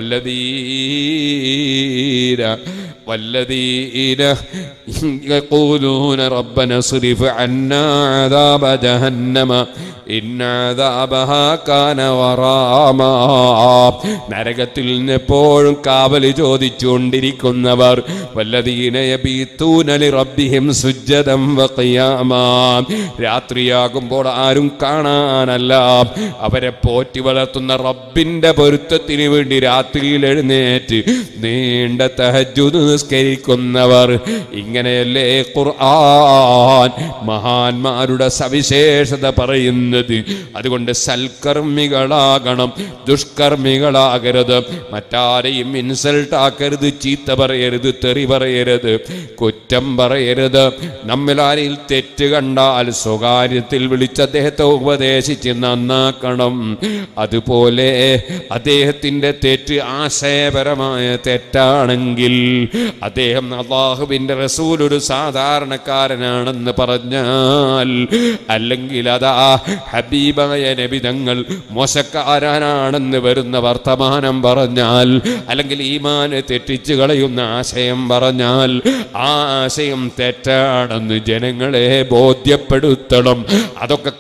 വല്ലതീര والذين يقولون ربنا اصرف عنا عذاب جهنم إن عذابها كان غراما നരകത്തിൽ നിന്ന് എപ്പോഴും കാവല് ചോദിച്ചുകൊണ്ടിരിക്കുന്നവർ വല്ലതീന യബീത്തൂന ലിറബ്ബിഹിം സുജ്ജദം വഖിയാമാ രാത്രിയാകുമ്പോൾ ആരും കാണാനല്ല അവരെ പോറ്റി വളർത്തുന്ന റബ്ബിന്റെ പൊരുത്തത്തിന് വേണ്ടി രാത്രിയിൽ എഴുന്നേറ്റ് നീണ്ട തഹജുദ് നിസ്കരിക്കുന്നവർ ഇങ്ങനെയല്ലേ ഖുർആൻ മഹാന്മാരുടെ സവിശേഷത പറയുന്നത് അതുകൊണ്ട് സൽക്കർമ്മികളാകണം ദുഷ്കർമ്മികളാകരുത് മറ്റാരെയും ഇൻസൾട്ട് ആക്കരുത് ചീത്ത പറയരുത് തെറി പറയരുത് കുറ്റം പറയരുത് നമ്മിൽ ആരെയും തെറ്റ് കണ്ടാൽ സ്വകാര്യത്തിൽ വിളിച്ച് അദ്ദേഹത്തെ ഉപദേശിച്ച് നന്നാക്കണം അതുപോലെ അദ്ദേഹത്തിൻ്റെ തെറ്റ് ആശയപരമായ തെറ്റാണെങ്കിൽ അദ്ദേഹം അള്ളാഹുവിൻ്റെ റസൂൽ ഒരു സാധാരണക്കാരനാണെന്ന് പറഞ്ഞാൽ അല്ലെങ്കിൽ അതാ ഹബീബായ നബിതങ്ങൾ മോശക്കാരാനാണെന്ന് വരുന്ന വർത്തമാനം പറഞ്ഞാൽ അല്ലെങ്കിൽ ഈമാന് തെറ്റിച്ചു കളയുന്ന ആശയം പറഞ്ഞാൽ ആ ആശയം തെറ്റാണെന്ന് ജനങ്ങളെ ബോധ്യപ്പെടുത്തണം അതൊക്കെ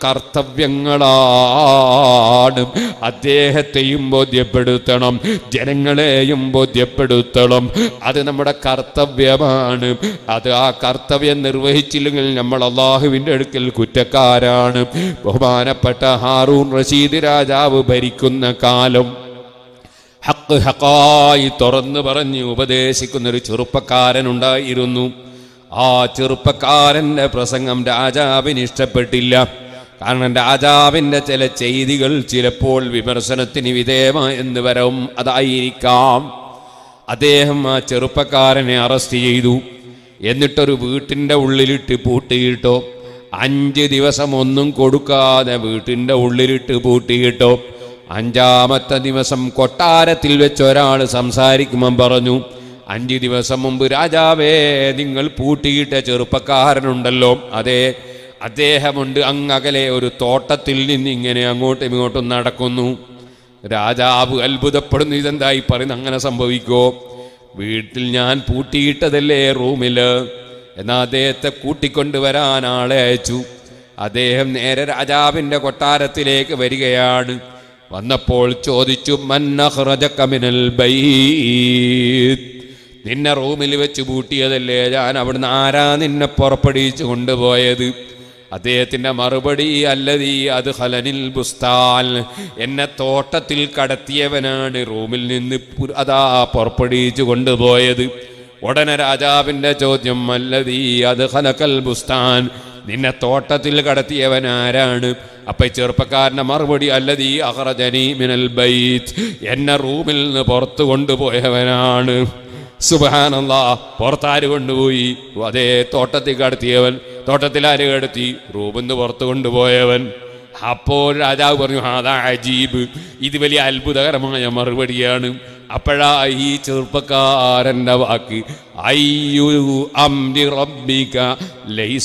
കർത്തവ്യങ്ങളാണ് അദ്ദേഹത്തെയും ബോധ്യപ്പെടുത്തണം ജനങ്ങളെയും ബോധ്യപ്പെടുത്തണം അത് നമ്മുടെ കർത്തവ്യമാണ് അത് ആ കർത്തവ്യം നിർവഹിച്ചില്ലെങ്കിൽ നമ്മൾ അള്ളാഹുവിൻ്റെ അടുക്കൽ കുറ്റക്കാരാണ് ബഹുമാനപ്പെട്ട ഹാറൂൺ റഷീദ് രാജാവ് ഭരിക്കുന്ന കാലം ഹക്ക് ഹക്കായി തുറന്നു പറഞ്ഞ് ഉപദേശിക്കുന്ന ഒരു ചെറുപ്പക്കാരനുണ്ടായിരുന്നു ആ ചെറുപ്പക്കാരൻ്റെ പ്രസംഗം രാജാവിന് ഇഷ്ടപ്പെട്ടില്ല കാരണം രാജാവിൻ്റെ ചില ചെയ്തികൾ ചിലപ്പോൾ വിമർശനത്തിന് വിധേയമായെന്ന് വരും അതായിരിക്കാം അദ്ദേഹം ആ ചെറുപ്പക്കാരനെ അറസ്റ്റ് ചെയ്തു എന്നിട്ടൊരു വീട്ടിൻ്റെ ഉള്ളിലിട്ട് പൂട്ടിയിട്ടോ അഞ്ച് ദിവസം ഒന്നും കൊടുക്കാതെ വീട്ടിൻ്റെ ഉള്ളിലിട്ട് പൂട്ടിയിട്ടോ അഞ്ചാമത്തെ ദിവസം കൊട്ടാരത്തിൽ വെച്ച് ഒരാൾ സംസാരിക്കുമ്പം പറഞ്ഞു അഞ്ച് ദിവസം മുമ്പ് രാജാവേ നിങ്ങൾ പൂട്ടിയിട്ട ചെറുപ്പക്കാരനുണ്ടല്ലോ അതെ അദ്ദേഹമുണ്ട് അങ്ങകലെ ഒരു തോട്ടത്തിൽ നിന്ന് ഇങ്ങനെ അങ്ങോട്ടും ഇങ്ങോട്ടും നടക്കുന്നു രാജാവ് അത്ഭുതപ്പെടുന്നു ഇതെന്തായി പറയുന്നു അങ്ങനെ സംഭവിക്കോ വീട്ടിൽ ഞാൻ പൂട്ടിയിട്ടതല്ലേ റൂമില് എന്നാ അദ്ദേഹത്തെ കൂട്ടിക്കൊണ്ടുവരാൻ ആളെ അയച്ചു അദ്ദേഹം നേരെ രാജാവിൻ്റെ കൊട്ടാരത്തിലേക്ക് വരികയാണ് വന്നപ്പോൾ ചോദിച്ചു മന്നഹ്റജക്കമിനൽ ബൈത്ത് നിന്നെ റൂമിൽ വെച്ച് പൂട്ടിയതല്ലേ ഞാൻ അവിടുന്ന് ആരാ നിന്നെ പുറപ്പെടിച്ച് കൊണ്ടുപോയത് അദ്ദേഹത്തിന്റെ മറുപടി അല്ലതീ അത് ഹലനിൽ ബുസ്താൻ എന്നെ തോട്ടത്തിൽ കടത്തിയവനാണ് റൂമിൽ നിന്ന് പു- അതാ പുറപ്പെടിച്ച് കൊണ്ടുപോയത് ഉടനെ രാജാവിന്റെ ചോദ്യം അല്ലതീ അത് ഹലക്കൽ ബുസ്താൻ നിന്നെ തോട്ടത്തിൽ കടത്തിയവൻ ആരാണ് അപ്പൊ ഈ ചെറുപ്പക്കാരന്റെ മറുപടി അല്ലതീ അഹ്റജനി മിനൽ ബൈത്ത് എന്നെ റൂമിൽ നിന്ന് പുറത്തു കൊണ്ടുപോയവനാണ് സുബാനല്ല പുറത്താര് കൊണ്ടുപോയി അതേ തോട്ടത്തിൽ കടത്തിയവൻ തോട്ടത്തിൽ ആര് കടത്തി റൂമിന്ന് പുറത്തു കൊണ്ടുപോയവൻ അപ്പോൾ രാജാവ് പറഞ്ഞു അതാ അജീബ് ഇത് വലിയ അത്ഭുതകരമായ മറുപടിയാണ് അപ്പോഴാ ഈ ചെറുപ്പക്കാരന്റെ വാക്ക് അയ്യു അംരി റബ്ബിക ലൈസ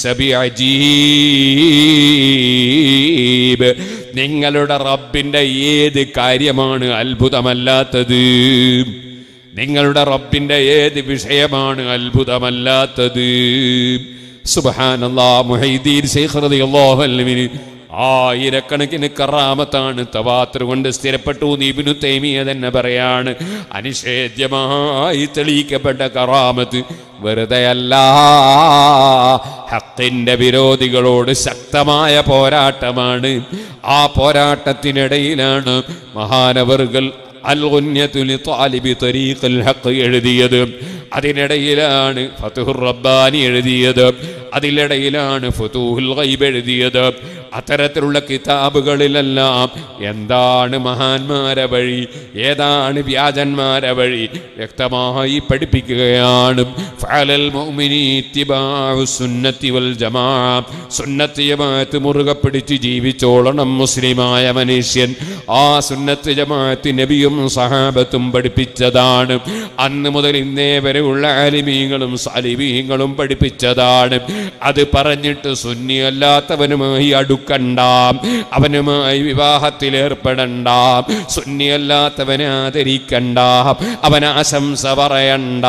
ബിഅജീബ് നിങ്ങളുടെ റബ്ബിന്റെ ഏത് കാര്യമാണ് അത്ഭുതമല്ലാത്തത് നിങ്ങളുടെ റബ്ബിന്റെ ഏത് വിഷയമാണ് അത്ഭുതമല്ലാത്തത് സുബഹാനല്ലാ മുഹൈദീൻ ശൈഖ് റളിയല്ലാഹു അൻഹുവിന് ആയിരക്കണക്കിന് കറാമത്താണ് തവാത്തർ കൊണ്ട് സ്ഥിരപ്പെട്ടു നീബിനു തൈമിയ തന്നെ പറയാണ് അനിഷേധ്യമായി തെളിയിക്കപ്പെട്ട കറാമത്ത് വെറുതെയല്ല ഹത്തിന്റെ വിരോധികളോട് ശക്തമായ പോരാട്ടമാണ് ആ പോരാട്ടത്തിനിടയിലാണ് മഹാനവറുകൾ അൽഗുന്യത്തുലി താലിബി തരീഖൽ ഹഖ് എഴുതിയത് അതിനിടയിലാണ് ഫതുഹുർ റബ്ബാനി എഴുതിയത് അതിനിടയിലാണ് ഫുതൂഹുൽ ഗൈബ് എഴുതിയത് അത്തരത്തിലുള്ള കിതാബുകളിലെല്ലാം എന്താണ് മഹാന്മാരെ വഴി ഏതാണ് വ്യാജന്മാരെ വഴി വ്യക്തമായി പഠിപ്പിക്കുകയാണ് ഫഅലൽ മുഅ്മിനി ഇത്തിബാഉ സുന്നത്തി വൽ ജമാ സുന്നത്ത് ജമാഅത്ത് മുറുകെ പിടിച്ച് ജീവിച്ചോളണം മുസ്ലിമായ മനുഷ്യൻ ആ സുന്നത്ത് ജമാഅത്ത് നബിയും സഹാബത്തും പഠിപ്പിച്ചതാണ് അന്ന് മുതൽ ഇന്നേ വരെയുള്ള ആലിമീങ്ങളും സാലിമീങ്ങളും പഠിപ്പിച്ചതാണ് അത് പറഞ്ഞിട്ട് സുന്നിയല്ലാത്തവനുമായി അടുക്കണ്ട അവനുമായി വിവാഹത്തിൽ ഏർപ്പെടണ്ട സുന്നിയല്ലാത്തവനെ ആദരിക്കണ്ട അവൻ ആശംസ പറയണ്ട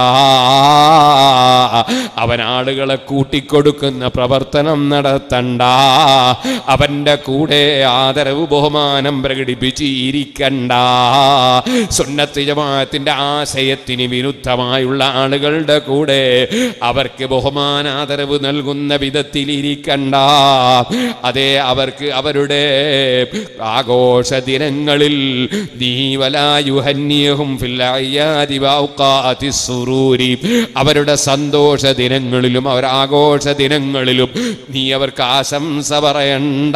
അവൻ ആളുകളെ കൂട്ടിക്കൊടുക്കുന്ന പ്രവർത്തനം നടത്തണ്ട അവന്റെ കൂടെ ആദരവ് ബഹുമാനം പ്രകടിപ്പിച്ച് ഇരിക്കണ്ട സുന്നത്ത് ജമാഅത്തിന്റെ ആശയത്തിന് വിരുദ്ധമായുള്ള ആളുകളുടെ കൂടെ അവർക്ക് ബഹുമാനാദരവ് നൽകുന്ന വിധത്തിൽ ഇരിക്കണ്ട അതെ അവർക്ക് അവരുടെ ആഘോഷ ദിനങ്ങളിൽ നീ വലായുഹന്യഹും ഫിൽ അയ്യാദി വഔഖാതി സുറൂരി അവരുടെ സന്തോഷ ദിനങ്ങളിലും അവർ ആഘോഷ ദിനങ്ങളിലും നീ അവർക്ക് ആശംസ പറയണ്ട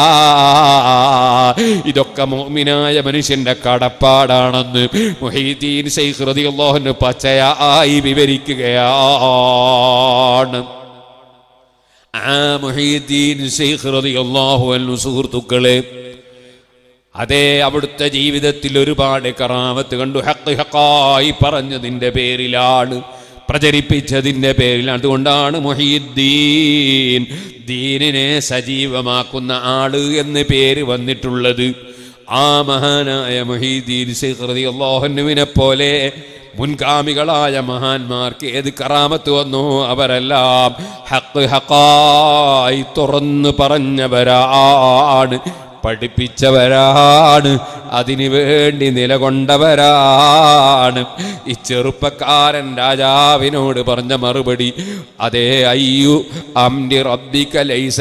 ഇതൊക്കെ മോമിനായ മനുഷ്യന്റെ കടപ്പാടാണെന്ന് മുഹീദ്ദീൻ ശൈഖ് റളിയല്ലാഹു പച്ചയായി വിവരിക്കുകയാണ് ആ മുഹീദ്ദീൻ ശൈഖ് റളിയല്ലാഹു അൻഹു സുഹൃത്തുക്കളെ അതേ അവിടുത്തെ ജീവിതത്തിൽ ഒരുപാട് കറാമത്ത് കണ്ടു ഹക്ക് ഹക്കായി പറഞ്ഞതിൻ്റെ പേരിലാണ് പ്രചരിപ്പിച്ചതിൻ്റെ പേരിൽ അതുകൊണ്ടാണ് മൊഹീദ്ദീൻ ദീനിനെ സജീവമാക്കുന്ന ആള് എന്ന് പേര് വന്നിട്ടുള്ളത് ആ മഹാനായ മൊഹീദ്ദീൻ ശൈഖ് റളിയല്ലാഹുവിനെ പോലെ മുൻഗാമികളായ മഹാന്മാർക്ക് ഏത് കറാമത്ത് വന്നു അവരെല്ലാം ഹക്ക് ഹക്കായി തുറന്നു പറഞ്ഞവരാണ് പഠിപ്പിച്ചവരാണ് അതിനു വേണ്ടി നിലകൊണ്ടവരാണ് ഈ ചെറുപ്പക്കാരൻ രാജാവിനോട് പറഞ്ഞ മറുപടി അതേ അയ്യു അംരി റബ്ബിക ലൈസ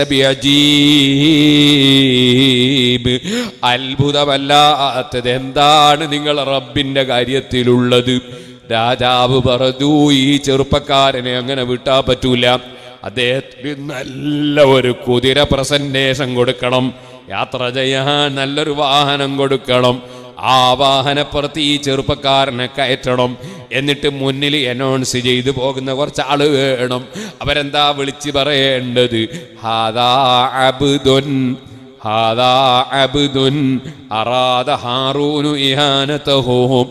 ബിഅജീബ് അത്ഭുതമല്ലാത്തത് എന്താണ് നിങ്ങൾ റബ്ബിന്റെ കാര്യത്തിലുള്ളത് രാജാവ് പറഞ്ഞു ഈ ചെറുപ്പക്കാരനെ അങ്ങനെ വിട്ടാ പറ്റൂല അദ്ദേഹത്തിന് നല്ല ഒരു കുതിര പ്രസന്റേഷൻ കൊടുക്കണം യാത്ര ചെയ്യാൻ നല്ലൊരു വാഹനം കൊടുക്കണം ആ വാഹനപ്പുറത്ത് ഈ ചെറുപ്പക്കാരനെ കയറ്റണം എന്നിട്ട് മുന്നിൽ അനൗൺസ് ചെയ്തു പോകുന്ന കുറച്ച് ആള് വേണം അവരെന്താ വിളിച്ച് പറയേണ്ടത് ഹാദാ അബ്ദുൻ ഹാദാ അബ്ദുൻ അറാദ ഹാറൂനു ഇഹാനതഹും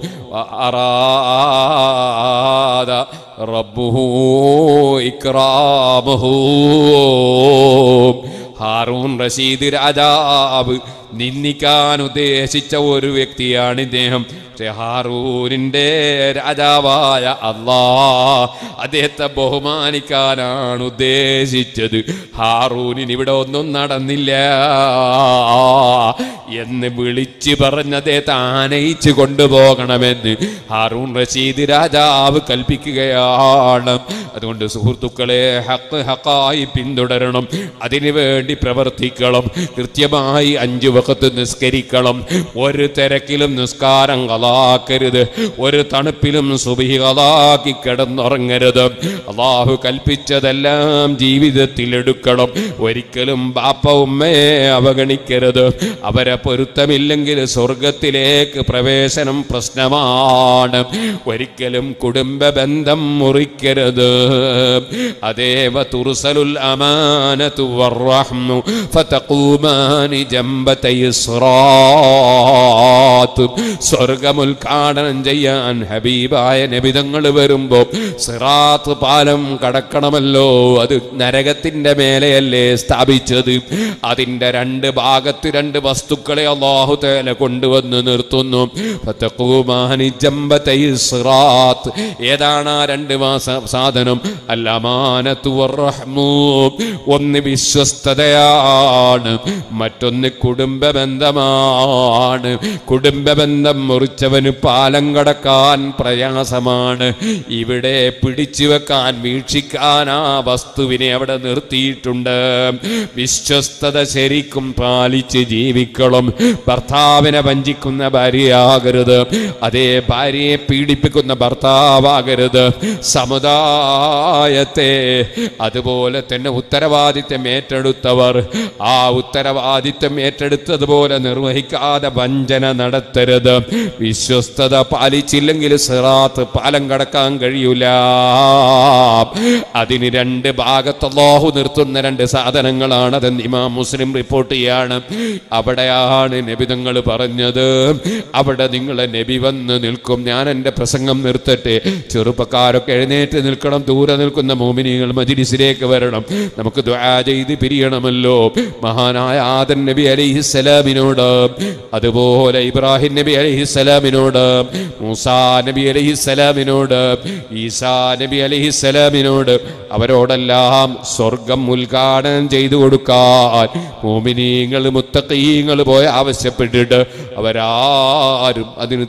അറാദ റബ്ബുഹു ഇക്രാമഹു ഹാറൂൺ റഷീദ് രാജാവ് നിന്ദിക്കാൻ ഉദ്ദേശിച്ച ഒരു വ്യക്തിയാണ് ഇദ്ദേഹം പക്ഷേ ഹാറൂനിന്റെ രാജാവായ അള്ളാ അദ്ദേഹത്തെ ബഹുമാനിക്കാനാണ് ഉദ്ദേശിച്ചത് ഹാറൂനിന് ഇവിടെ ഒന്നും നടന്നില്ല എന്ന് വിളിച്ച് പറഞ്ഞ് അദ്ദേഹത്തെ ആനയിച്ച് കൊണ്ടുപോകണമെന്ന് ഹാറൂൺ റഷീദ് രാജാവ് കൽപ്പിക്കുകയാണ് അതുകൊണ്ട് സുഹൃത്തുക്കളെ ഹക്ക് ഹക്കായി പിന്തുടരണം അതിനു വേണ്ടി പ്രവർത്തിക്കണം കൃത്യമായി അഞ്ചു വക്കത്ത് നിസ്കരിക്കണം ഒരു തിരക്കിലും നിസ്കാരം കലാക്കരുത് ഒരു തണുപ്പിലും സുബഹി കലാക്കി കിടന്നുറങ്ങരുത് അള്ളാഹു കൽപ്പിച്ചതെല്ലാം ജീവിതത്തിൽ എടുക്കണം ഒരിക്കലും ബാപ്പ ഉമ്മയെ അവഗണിക്കരുത് അവരെ പൊരുത്തമില്ലെങ്കിൽ സ്വർഗത്തിലേക്ക് പ്രവേശനം പ്രശ്നമാണ് ഒരിക്കലും കുടുംബ ബന്ധം മുറിക്കരുത് അതേവ തുർസലുൽ അമാനതു വർറഹ്മു ഫതഖൂമാനി ജംബതൈ സിറാത്ത് സ്വർഗം ഉദ്ഘാടനം ചെയ്യാൻ ഹബീബായ നബിതങ്ങൾ വരുമ്പോൾ സിറാത്ത് പാലം കടക്കണമല്ലോ അത് നരകത്തിന്റെ മേലെയല്ലേ സ്ഥാപിച്ചത് അതിന്റെ രണ്ട് ഭാഗത്ത് രണ്ട് വസ്തുക്കളെ അള്ളാഹു തേല കൊണ്ടുവന്ന് നിർത്തുന്നു ഫതഖൂമാനി ജംബതൈ സിറാത്ത് ഏതാണ് ആ രണ്ട് മാസ സാധനം അല്ലമാനത്തു വർറഹ്മു ഒന്ന് വിശ്വസ്തതയാണ് മറ്റൊന്ന് കുടുംബ ബന്ധമാണ് കുടുംബ ബന്ധം മുറിച്ചവന് പാലം കടക്കാൻ പ്രയാസമാണ് ഇവിടെ പിടിച്ചു വെക്കാൻ വീക്ഷിക്കാൻ ആ വസ്തുവിനെ അവിടെ നിർത്തിയിട്ടുണ്ട് വിശ്വസ്തത ശരിക്കും പാലിച്ച് ജീവിക്കണം ഭർത്താവിനെ വഞ്ചിക്കുന്ന ഭാര്യയാകരുത് അതേ ഭാര്യയെ പീഡിപ്പിക്കുന്ന ഭർത്താവാകരുത് സമുദായത്തെ അതുപോലെ തന്നെ ഉത്തരവാദിത്വം ഏറ്റെടുത്തവർ ആ ഉത്തരവാദിത്വം ഏറ്റെടുത്തതുപോലെ നിർവഹിക്കാതെ വഞ്ചന നടത്തരുത് വിശ്വസ്തത പാലിച്ചില്ലെങ്കിൽ സിറാത്ത് പാലം കടക്കാൻ കഴിയൂല അതിന് രണ്ട് ഭാഗത്ത് അല്ലാഹു നിർത്തുന്ന രണ്ട് സാധനങ്ങളാണ് അതെന്ന് ഇമാം മുസ്ലിം റിപ്പോർട്ട് ചെയ്യാണ് അവിടെയാണ് നബിതങ്ങൾ പറഞ്ഞത് അവിടെ നിങ്ങളെ നബി വന്ന് നിൽക്കും ഞാൻ എൻ്റെ പ്രസംഗം നിർത്തട്ടെ ചെറുപ്പക്കാരൊക്കെ എഴുന്നേറ്റ് നിൽക്കണം ദൂരെ നിൽക്കുന്ന മോമിനികൾ മജിലിസിലേക്ക് വരണം നമുക്ക് ദുആ ചെയ്ത് പിരിയണമല്ലോ മഹാനായ ആദൻ നബി അലൈഹിസ്സലാമിനോട് അതുപോലെ ഇബ്രാഹിം നബി അലൈഹിസ്സലാമിനോട് മൂസാ നബി അലൈഹിസ്സലാമിനോട് ഈസാ നബി അലൈഹിസ്സലാമിനോട് അവരോടെല്ലാം സ്വർഗം ഉദ്ഘാടനം ചെയ്തു കൊടുക്കാൻ മോമിനീങ്ങൾ മുത്തക്കീങ്ങൾ പോയി ആവശ്യപ്പെട്ടിട്ട് അവരാരും അതിന്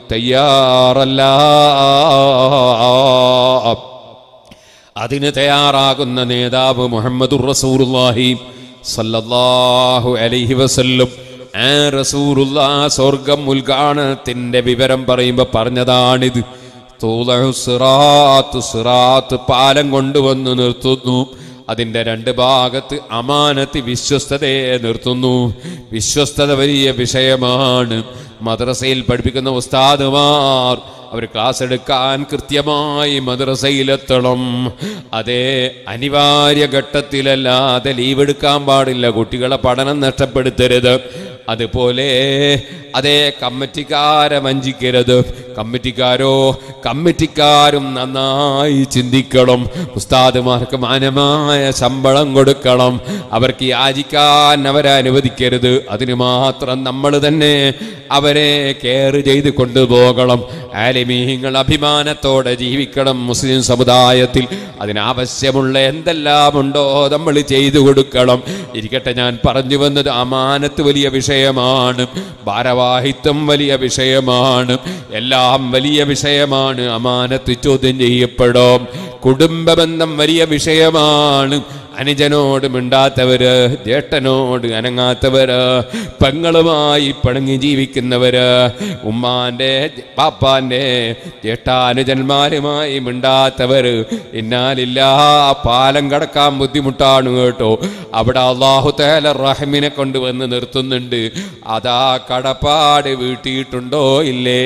തയ്യാറല്ല അതിന് തയ്യാറാകുന്ന നേതാവ് മുഹമ്മദുർ റസൂലുള്ളാഹി സല്ലല്ലാഹു അലൈഹി വസല്ലം ആ റസൂലുള്ള സ്വർഗം ഉദ്ഘാടനത്തിന്റെ വിവരം പറയുമ്പോൾ പറഞ്ഞതാണിത് തൂലഹു സിറാത്ത് സിറാത്ത് പാലം കൊണ്ടുവന്ന് നിർത്തുന്നു അതിൻ്റെ രണ്ട് ഭാഗത്ത് അമാനത്ത് വിശ്വസ്തതയെ നിർത്തുന്നു വിശ്വസ്തത വലിയ വിഷയമാണ് മദ്രസയിൽ പഠിപ്പിക്കുന്ന ഉസ്താദുമാർ അവർ ക്ലാസ് എടുക്കാൻ കൃത്യമായി മദ്രസയിലെത്തണം അതേ അനിവാര്യ ഘട്ടത്തിലല്ലാതെ ലീവ് എടുക്കാൻ പാടില്ല കുട്ടികളെ പഠനം നഷ്ടപ്പെടുത്തരുത് അതുപോലെ അതേ കമ്മിറ്റിക്കാരെ വഞ്ചിക്കരുത് കമ്മിറ്റിക്കാരോ കമ്മിറ്റിക്കാരും നന്നായി ചിന്തിക്കണം ഉസ്താദുമാർക്ക് മാന്യമായ ശമ്പളം കൊടുക്കണം അവർക്ക് യാചിക്കാൻ അവരെ അനുവദിക്കരുത് അതിന് മാത്രം നമ്മൾ തന്നെ അവരെ കെയർ ചെയ്ത് കൊണ്ടുപോകണം ആലിമീങ്ങൾ അഭിമാനത്തോടെ ജീവിക്കണം മുസ്ലിം സമുദായത്തിൽ അതിനാവശ്യമുള്ള എന്തെല്ലാം ഉണ്ടോ നമ്മൾ ചെയ്തു കൊടുക്കണം ഇരിക്കട്ടെ ഞാൻ പറഞ്ഞു വന്നത് അമാനത്ത് വലിയ വിഷയമാണ് ഭാരവാഹിത്വം വലിയ വിഷയമാണ് എല്ലാം വലിയ വിഷയമാണ് അമാനത്ത് ചോദ്യം ചെയ്യപ്പെടും കുടുംബ ബന്ധം വലിയ വിഷയമാണ് അനുജനോട് മിണ്ടാത്തവര് ജ്യേഷ്ഠനോട് അനങ്ങാത്തവര് പെങ്ങളുമായി പിണങ്ങി ജീവിക്കുന്നവര് ഉമ്മാന്റെ പാപ്പാന്റെ ജ്യേഷ്ഠാനുജന്മാരുമായി മിണ്ടാത്തവര് ഇന്നാലില്ല പാലം കടക്കാൻ ബുദ്ധിമുട്ടാണ് കേട്ടോ അവിടെ അള്ളാഹു തേല റഹ്മിനെ കൊണ്ടുവന്ന് നിർത്തുന്നുണ്ട് അതാ കടപ്പാട് വീട്ടിയിട്ടുണ്ടോ ഇല്ലേ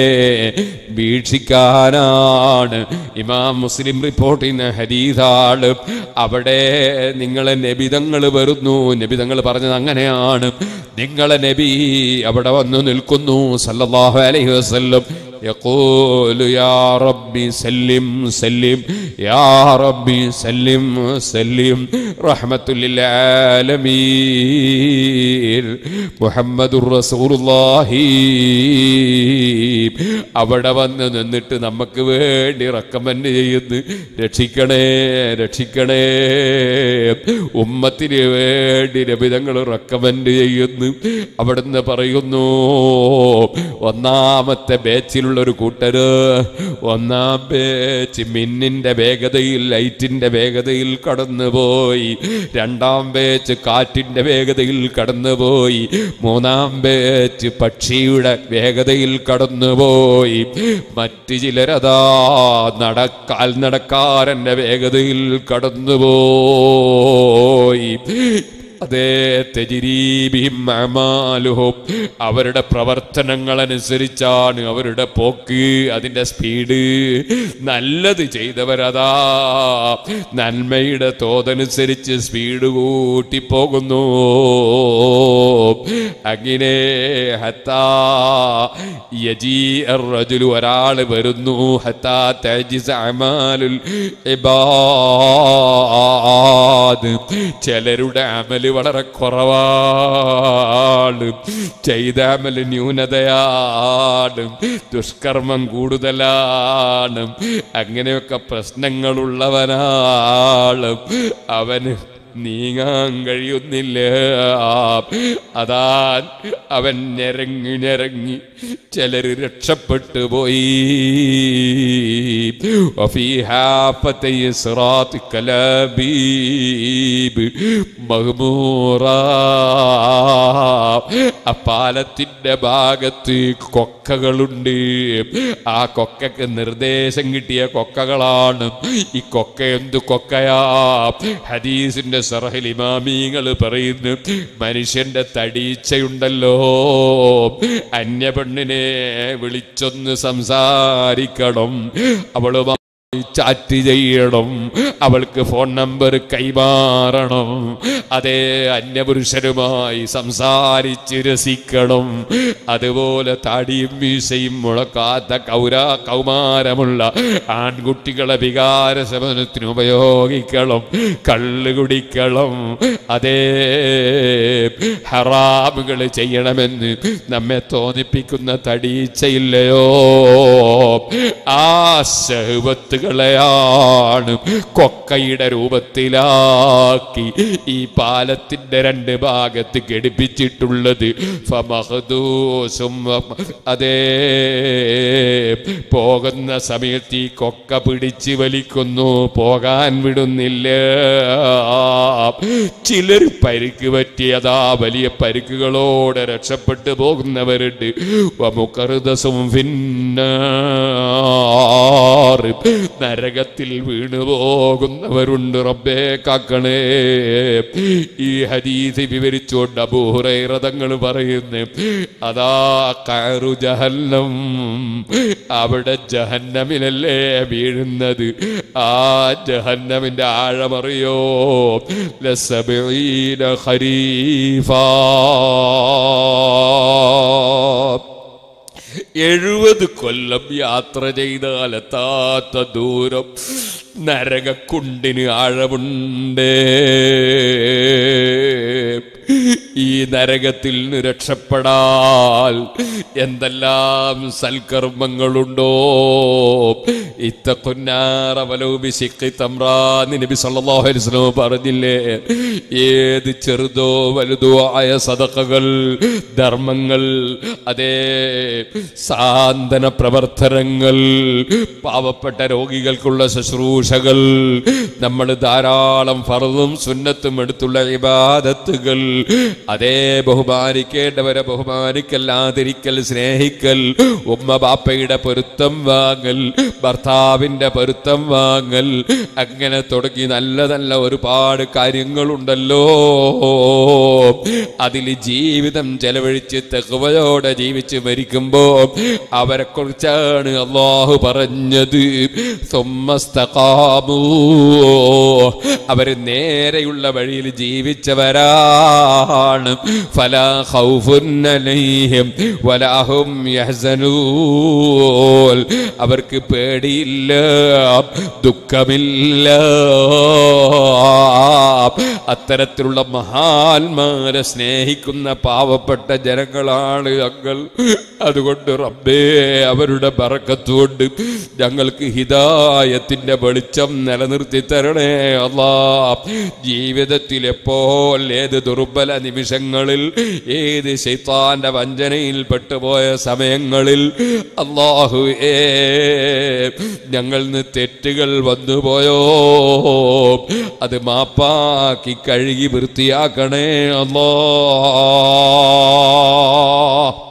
വീക്ഷിക്കാനാണ് ഇമാം മുസ്ലിം റിപ്പോർട്ട് ചെയ്യുന്ന ഹരീതാണ് അവിടെ നിങ്ങളെ നബിതങ്ങൾ വരുന്നു നബിതങ്ങൾ പറഞ്ഞത് അങ്ങനെയാണ് നിങ്ങളെ നബി അവിടെ വന്നു നിൽക്കുന്നു സല്ലല്ലാഹു അലൈഹി വസല്ലം يقول يا ربي سلم سلم يا ربي سلم سلم رحمة للعالمين محمد رسول الله അവിടെ വന്ന് നിന്നിട്ട് നമുക്ക് വേണ്ടി റെക്കമെൻഡ് ചെയ്യുന്നു രക്ഷിക്കണേ രക്ഷിക്കണേ ഉമ്മത്തിന് വേണ്ടി രബിതങ്ങൾ റെക്കമെൻഡ് ചെയ്യുന്നു അവിടുന്ന് പറയുന്നു ഒന്നാമത്തെ ബാച്ചിലുള്ള ഒരു കൂട്ടര് ഒന്നാം ബാച്ച് മിന്നിന്റെ വേഗതയിൽ ലൈറ്റിന്റെ വേഗതയിൽ കടന്നുപോയി രണ്ടാം ബാച്ച് കാറ്റിന്റെ വേഗതയിൽ കടന്നുപോയി മൂന്നാം ബാച്ച് പക്ഷിയുടെ വേഗതയിൽ കടന്നുപോയി മറ്റു ചിലരതാ നടക്കാൽ നടക്കാരന്റെ വേഗതയിൽ കടന്നുപോയി അതേ തെജിരീബിഹിം അമാലുഹും അവരുടെ പ്രവർത്തനങ്ങൾ അനുസരിച്ചാണ് അവരുടെ പോക്ക് അതിൻ്റെ സ്പീഡ് നല്ലത് ചെയ്തവരതാ നന്മയുടെ തോതനുസരിച്ച് സ്പീഡ് കൂട്ടി പോകുന്നു അങ്ങനെ ഹത്താ യജീ റജുലു ഒരാൾ വരുന്നു ഹത്താ തജിസ് അമാലുൽ ഇബാദ് ചിലരുടെ അമല് വളരെ കുറവാണ് ചെയ്ത അമല് ന്യൂനതയാണ് ദുഷ്കർമ്മം കൂടുതലാണ് അങ്ങനെയൊക്കെ പ്രശ്നങ്ങളുള്ളവനാണ് അവന് നീങ്ങാൻ കഴിയുന്നില്ല അതാ അവൻ ഞെരങ്ങി ഞെരങ്ങി ചിലര് രക്ഷപ്പെട്ടു പോയി وفي حافتي صراط كلابيب مغمورا അപ്പാലത്തിന്റെ ഭാഗത്ത് കൊക്കകളുണ്ട് ആ കൊക്കക്ക് നിർദ്ദേശം കിട്ടിയ കൊക്കകളാണ് ഈ കൊക്ക എന്ത് കൊക്കയാ ഹദീസിന്റെ സറഹിൽ ഇമാമീങ്ങൾ പറയുന്നു മനുഷ്യന്റെ തടീച്ചയുണ്ടല്ലോ അന്യപെണ്ണിനെ വിളിച്ചൊന്ന് സംസാരിക്കണം അവളുമായി ചാറ്റ് ചെയ്യണം അവൾക്ക് ഫോൺ നമ്പർ കൈമാറണം അതേ അന്യപുരുഷരുമായി സംസാരിച്ച് രസിക്കണം അതുപോലെ താടിയും മീശയും മുളക്കാത്ത കൗരാ കൗമാരമുള്ള ആൺകുട്ടികളെ വികാര ശമനത്തിന് ഉപയോഗിക്കണം കള്ള് കുടിക്കണം അതേ ഹറാമുകൾ ചെയ്യണമെന്ന് നമ്മെ തോന്നിപ്പിക്കുന്ന തടീച്ചയില്ലയോ ആ സഹവത്തുകളെയാണ് കൊക്കയുടെ രൂപത്തിലാക്കി ഈ പാലത്തിന്റെ രണ്ട് ഭാഗത്ത് ഘടിപ്പിച്ചിട്ടുള്ളത് ഫമഹദൂസും അതേ പോകുന്ന സമയത്ത് ഈ കൊക്ക പിടിച്ച് വലിക്കുന്നു പോകാൻ വിടുന്നില്ല ചിലർ പരിക്ക് പറ്റിയതാ വലിയ പരിക്കുകളോടെ രക്ഷപ്പെട്ടു പോകുന്നവരുണ്ട് വമുഖർദസും ഫിന്നാർ നരകത്തിൽ വീണു പോകുന്നവരുണ്ട് റബ്ബേ കാക്കണേ ഈ ഹദീസ് വിവരിച്ചുകൊണ്ട് അബൂഹുറൈറതങ്ങൾ പറയുന്നു അതാ കയറു ജഹന്നം അവിടെ ജഹന്നമിലല്ലേ വീഴുന്നത് ആ ജഹന്നമിന്റെ ആഴമറിയോ ലസബീന ഖരീഫാ എഴുപത് കൊല്ലം യാത്ര ചെയ്താൽ എത്താത്ത ദൂരം നരകക്കുണ്ടിന് ആഴമുണ്ട് ഈ നരകത്തിൽ നിന്ന് രക്ഷപ്പെടാൽ എന്തെല്ലാം സൽക്കർമ്മങ്ങളുണ്ടോ നബി സല്ലല്ലാഹു അലൈഹി വസല്ലം പറഞ്ഞില്ലേ ഏത് ചെറുതോ വലുതോ ആയ സദഖകൾ ധർമ്മങ്ങൾ അതേ സാന്ത്വന പ്രവർത്തനങ്ങൾ പാവപ്പെട്ട രോഗികൾക്കുള്ള ശുശ്രൂഷകൾ നമ്മൾ ധാരാളം ഫറതും സുന്നത്തും എടുത്തുള്ള ഇബാദത്തുകൾ അതേ ബഹുമാനിക്കേണ്ടവരെ ബഹുമാനിക്കല്ലാതിരിക്കൽ സ്നേഹിക്കൽ ഉമ്മ ബാപ്പയുടെ പൊരുത്തം വാങ്ങൽ ഭർത്താവിന്റെ പൊരുത്തം വാങ്ങൽ അങ്ങനെ തുടങ്ങി നല്ല നല്ല ഒരുപാട് കാര്യങ്ങളുണ്ടല്ലോ അതിൽ ജീവിതം ചെലവഴിച്ച് തെക്കുവയോടെ ജീവിച്ച് മരിക്കുമ്പോ അവരെ കുറിച്ചാണ് അള്ളാഹു പറഞ്ഞത് സുമ്മസ്തഖാമൂ. അവര് നേരെയുള്ള വഴിയിൽ ജീവിച്ചവരാണ് ഫലാ ഖൗഫുൻ അലൈഹിം വലാ ഹും യഹ്സനൂൻ അവർക്ക് പേടിയില്ല ദുഃഖമില്ല അത്തരത്തിലുള്ള മഹാന്മാരെ സ്നേഹിക്കുന്ന പാവപ്പെട്ട ജനങ്ങളാണ് ഞങ്ങൾ അതുകൊണ്ട് റബ്ബേ അവരുടെ ബറക്കത്തുകൊണ്ട് ഞങ്ങൾക്ക് ഹിതായത്തിന്റെ വെളിച്ചം നിലനിർത്തി തരണേ അല്ലാ ജീവിതത്തിൽ എപ്പോൾ ഏത് ദുർബല നിമിഷങ്ങളിൽ ഏത് ശൈത്താന്റെ വഞ്ചനയിൽ പെട്ടുപോയ സമയങ്ങളിൽ അള്ളാഹു ഏ ഞങ്ങൾ തെറ്റുകൾ വന്നുപോയോ അത് മാപ്പാക്കി കഴുകി വൃത്തിയാക്കണേ അല്ലാ